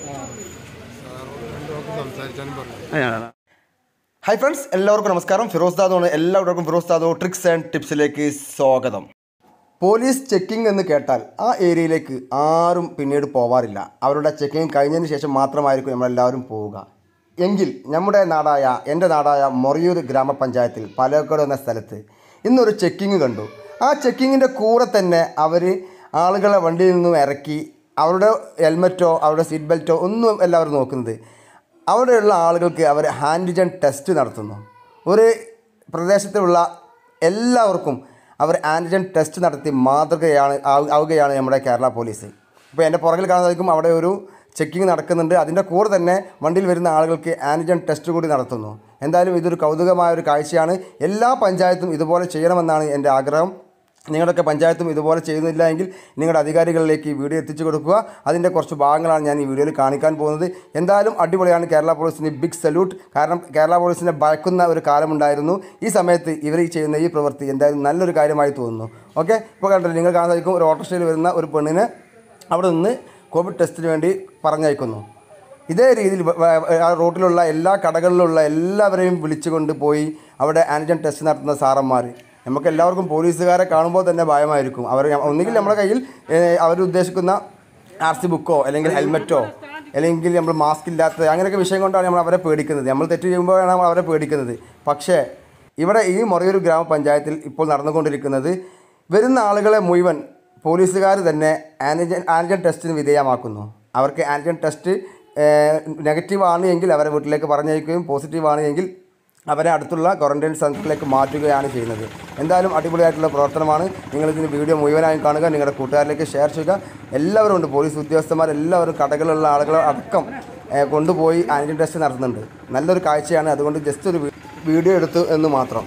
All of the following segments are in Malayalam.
സംസാരിച്ചാലും പറഞ്ഞു അതാണ് ഹായ് ഫ്രണ്ട്സ് എല്ലാവർക്കും നമസ്കാരം ഫിറോസ് ദാദോണ് എല്ലാവർക്കും ഫിറോസ് ദാദോ ട്രിക്സ് ആൻഡ് ടിപ്സിലേക്ക് സ്വാഗതം പോലീസ് ചെക്കിംഗ് എന്ന് കേട്ടാൽ ആ ഏരിയയിലേക്ക് ആരും പിന്നീട് പോവാറില്ല അവരുടെ ചെക്കിംഗ് കഴിഞ്ഞതിന് ശേഷം മാത്രമായിരിക്കും നമ്മളെല്ലാവരും പോവുക എങ്കിൽ നമ്മുടെ നാടായ എൻ്റെ നാടായ മൊറിയൂർ ഗ്രാമപഞ്ചായത്തിൽ പാലക്കാട് എന്ന സ്ഥലത്ത് ഇന്നൊരു ചെക്കിംഗ് കണ്ടു ആ ചെക്കിങ്ങിൻ്റെ കൂടെ തന്നെ അവർ ആളുകളെ വണ്ടിയിൽ നിന്നും ഇറക്കി അവരുടെ ഹെൽമറ്റോ അവരുടെ സീറ്റ് ബെൽറ്റോ ഒന്നും എല്ലാവരും നോക്കുന്നത് അവിടെയുള്ള ആളുകൾക്ക് അവർ ആൻറ്റിജൻ ടെസ്റ്റ് നടത്തുന്നു ഒരു പ്രദേശത്തുള്ള എല്ലാവർക്കും അവർ ആൻറ്റിജൻ ടെസ്റ്റ് നടത്തി മാതൃകയാണ് ആവു- ആവുകയാണ് നമ്മുടെ കേരള പോലീസ് ഇപ്പോൾ എൻ്റെ പുറകിൽ കാണുന്നതായിരിക്കും അവിടെ ഒരു ചെക്കിംഗ് നടക്കുന്നുണ്ട് അതിൻ്റെ കൂടെ തന്നെ വണ്ടിയിൽ വരുന്ന ആളുകൾക്ക് ആൻറ്റിജൻ ടെസ്റ്റ് കൂടി നടത്തുന്നു എന്തായാലും ഇതൊരു കൗതുകമായ ഒരു കാഴ്ചയാണ് എല്ലാ പഞ്ചായത്തും ഇതുപോലെ ചെയ്യണമെന്നാണ് എൻ്റെ ആഗ്രഹം നിങ്ങളുടെയൊക്കെ പഞ്ചായത്തും ഇതുപോലെ ചെയ്യുന്നില്ല എങ്കിൽ നിങ്ങളുടെ അധികാരികളിലേക്ക് ഈ വീഡിയോ എത്തിച്ചു കൊടുക്കുക അതിൻ്റെ കുറച്ച് ഭാഗങ്ങളാണ് ഞാൻ ഈ വീഡിയോയിൽ കാണിക്കാൻ പോകുന്നത് എന്തായാലും അടിപൊളിയാണ് കേരള പോലീസിന് ബിഗ് സല്യൂട്ട് കാരണം കേരള പോലീസിനെ ഭയക്കുന്ന ഒരു കാലമുണ്ടായിരുന്നു ഈ സമയത്ത് ഇവർ ഈ ചെയ്യുന്ന ഈ പ്രവൃത്തി എന്തായാലും നല്ലൊരു കാര്യമായി തോന്നുന്നു ഓക്കെ ഇപ്പോൾ കണ്ടല്ലോ നിങ്ങൾ കാണാൻ സാധിക്കും ഒരു ഓട്ടോറിക്ഷയിൽ വരുന്ന ഒരു പെണ്ണിനെ അവിടെ നിന്ന് കോവിഡ് ടെസ്റ്റിന് വേണ്ടി പറഞ്ഞയക്കുന്നു ഇതേ രീതിയിൽ വ- വ- ആ റോട്ടിലുള്ള എല്ലാ കടകളിലുള്ള എല്ലാവരെയും വിളിച്ചുകൊണ്ട് പോയി അവിടെ ആൻറ്റിജൻ ടെസ്റ്റ് നടത്തുന്ന സാറന്മാർ നമുക്ക് എല്ലാവർക്കും പോലീസുകാരെ കാണുമ്പോൾ തന്നെ ഭയമായിരിക്കും അവർ ഒന്നുകിൽ നമ്മുടെ കയ്യിൽ അവർ ഉദ്ദേശിക്കുന്ന ആർ സി ബുക്കോ അല്ലെങ്കിൽ ഹെൽമെറ്റോ അല്ലെങ്കിൽ നമ്മൾ മാസ്ക് ഇല്ലാത്ത അങ്ങനെയൊക്കെ വിഷയം കൊണ്ടാണ് നമ്മൾ അവരെ പേടിക്കുന്നത് നമ്മൾ തെറ്റ് ചെയ്യുമ്പോഴാണ് നമ്മൾ അവരെ പേടിക്കുന്നത് പക്ഷേ ഇവിടെ ഈ മൊറയൂർ ഗ്രാമപഞ്ചായത്തിൽ ഇപ്പോൾ നടന്നുകൊണ്ടിരിക്കുന്നത് വരുന്ന ആളുകളെ മുഴുവൻ പോലീസുകാർ തന്നെ ആൻറ്റിജൻ ആൻറ്റിജൻ ടെസ്റ്റിന് വിധേയമാക്കുന്നു അവർക്ക് ആൻറ്റിജൻ ടെസ്റ്റ് നെഗറ്റീവ് ആണ് എങ്കിൽ അവരെ വീട്ടിലേക്ക് പറഞ്ഞയക്കുകയും പോസിറ്റീവ് ആണ് എങ്കിൽ അവരെ അടുത്തുള്ള ക്വാറന്റൈൻ സെൻറ്ററിലേക്ക് മാറ്റുകയാണ് ചെയ്യുന്നത് എന്തായാലും അടിപൊളിയായിട്ടുള്ള പ്രവർത്തനമാണ് നിങ്ങൾ ഇതിന് വീഡിയോ മുഴുവനായും കാണുക നിങ്ങളുടെ കൂട്ടുകാരിലേക്ക് ഷെയർ ചെയ്യുക എല്ലാവരും ഉണ്ട് പോലീസ് ഉദ്യോഗസ്ഥന്മാർ എല്ലാവരും കടകളിലുള്ള ആളുകൾ അടക്കം ഏഹ്, കൊണ്ടുപോയി ആൻറ്റിജൻ ടെസ്റ്റ് നടത്തുന്നുണ്ട് നല്ലൊരു കാഴ്ചയാണ് അതുകൊണ്ട് ജസ്റ്റ് ഒരു വീ- വീഡിയോ എടുത്തു എന്ന് മാത്രം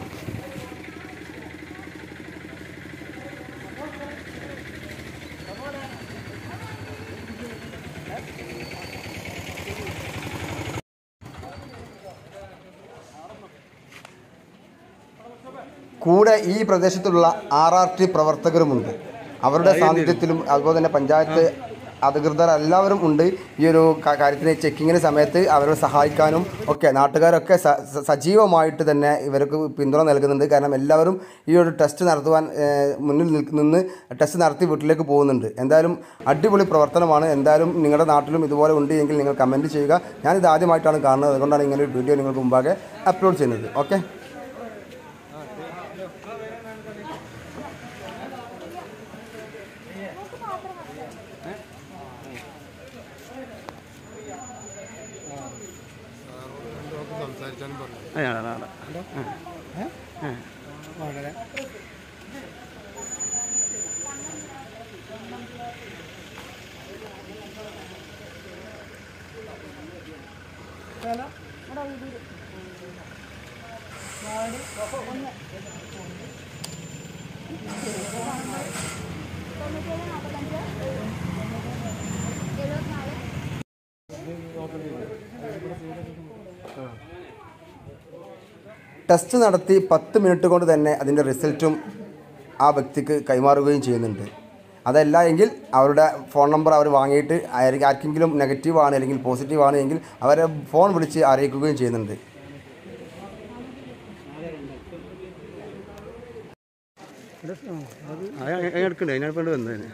കൂടെ ഈ പ്രദേശത്തുള്ള ആർ ആർ ടി പ്രവർത്തകരുമുണ്ട് അവരുടെ സാന്നിധ്യത്തിലും അതുപോലെ തന്നെ പഞ്ചായത്ത് അധികൃതർ എല്ലാവരും ഉണ്ട് ഈ ഒരു ക- കാര്യത്തിന് ചെക്കിങ്ങിന് സമയത്ത് അവരെ സഹായിക്കാനും ഒക്കെ നാട്ടുകാരൊക്കെ സ- സ- സജീവമായിട്ട് തന്നെ ഇവർക്ക് പിന്തുണ നൽകുന്നുണ്ട് കാരണം എല്ലാവരും ഈ ഒരു ടെസ്റ്റ് നടത്തുവാൻ ഏഹ്, മുന്നിൽ നിൽക്ക് നിന്ന് ടെസ്റ്റ് നടത്തി വീട്ടിലേക്ക് പോകുന്നുണ്ട് എന്തായാലും അടിപൊളി പ്രവർത്തനമാണ് എന്തായാലും നിങ്ങളുടെ നാട്ടിലും ഇതുപോലെ ഉണ്ട് എങ്കിൽ നിങ്ങൾ കമൻറ്റ് ചെയ്യുക ഞാനിത് ആദ്യമായിട്ടാണ് കാണുന്നത് അതുകൊണ്ടാണ് ഇങ്ങനെ ഒരു വീഡിയോ നിങ്ങൾക്ക് മുമ്പാകെ അപ്ലോഡ് ചെയ്യുന്നത് ഓക്കെ സംസാരിച്ചാലും പറഞ്ഞു അതാണ് ടെസ്റ്റ് നടത്തി പത്ത് മിനിറ്റ് കൊണ്ട് തന്നെ അതിൻ്റെ റിസൾട്ടും ആ വ്യക്തിക്ക് കൈമാറുകയും ചെയ്യുന്നുണ്ട് അതല്ല എങ്കിൽ അവരുടെ ഫോൺ നമ്പർ അവർ വാങ്ങിയിട്ട് ആര് ആർക്കെങ്കിലും നെഗറ്റീവ് ആണ് അല്ലെങ്കിൽ പോസിറ്റീവ് ആണ് എങ്കിൽ അവരെ ഫോൺ വിളിച്ച് അറിയിക്കുകയും ചെയ്യുന്നുണ്ട് എടുക്കണ്ടേ അതിനാണ് വേണ്ടി വന്നതിന്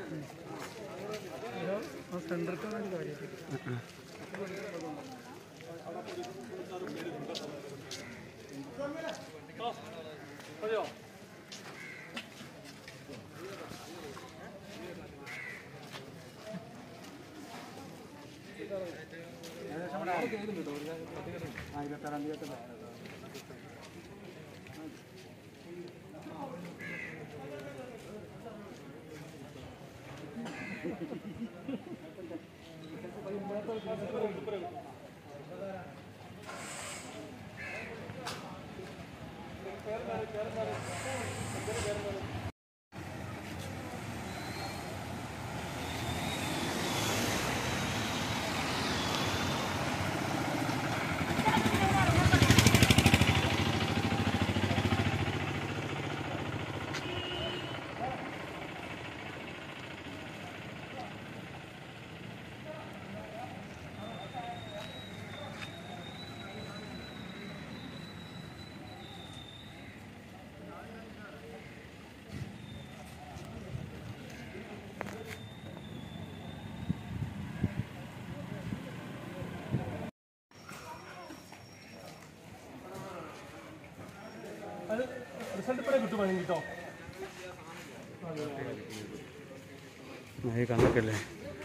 ഈ കണ്ണൊക്കെ അല്ലേ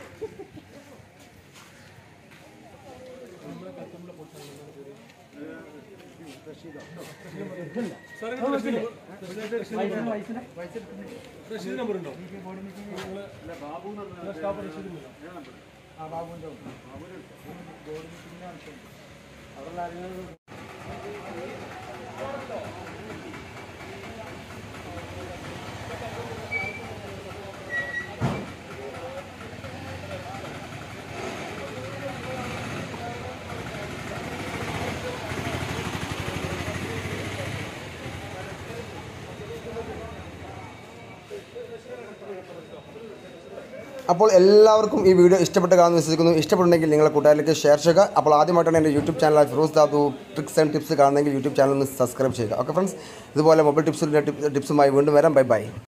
അപ്പോൾ എല്ലാവർക്കും ഈ വീഡിയോ ഇഷ്ടപ്പെട്ട് കാണുമെന്ന് വിശ്വസിക്കുന്നു ഇഷ്ടപ്പെട്ടുണ്ടെങ്കിൽ നിങ്ങളുടെ കൂട്ടുകാരിലേക്ക് ഷെയർ ചെയ്യുക അപ്പോൾ ആദ്യമായിട്ടാണ് എൻ്റെ YouTube channel Firoz Dadu tricks and tips കാണുന്നെങ്കിൽ യൂട്യൂബ് ചാനൽ ഒന്ന് സബ്സ്ക്രൈബ് ചെയ്യുക ഓക്കെ ഫ്രണ്ട്സ് ഇതുപോലെ മൊബൈൽ ടിപ്സിൻ്റെ ടിപ്സുമായി വീണ്ടും വരാം ബൈ ബൈ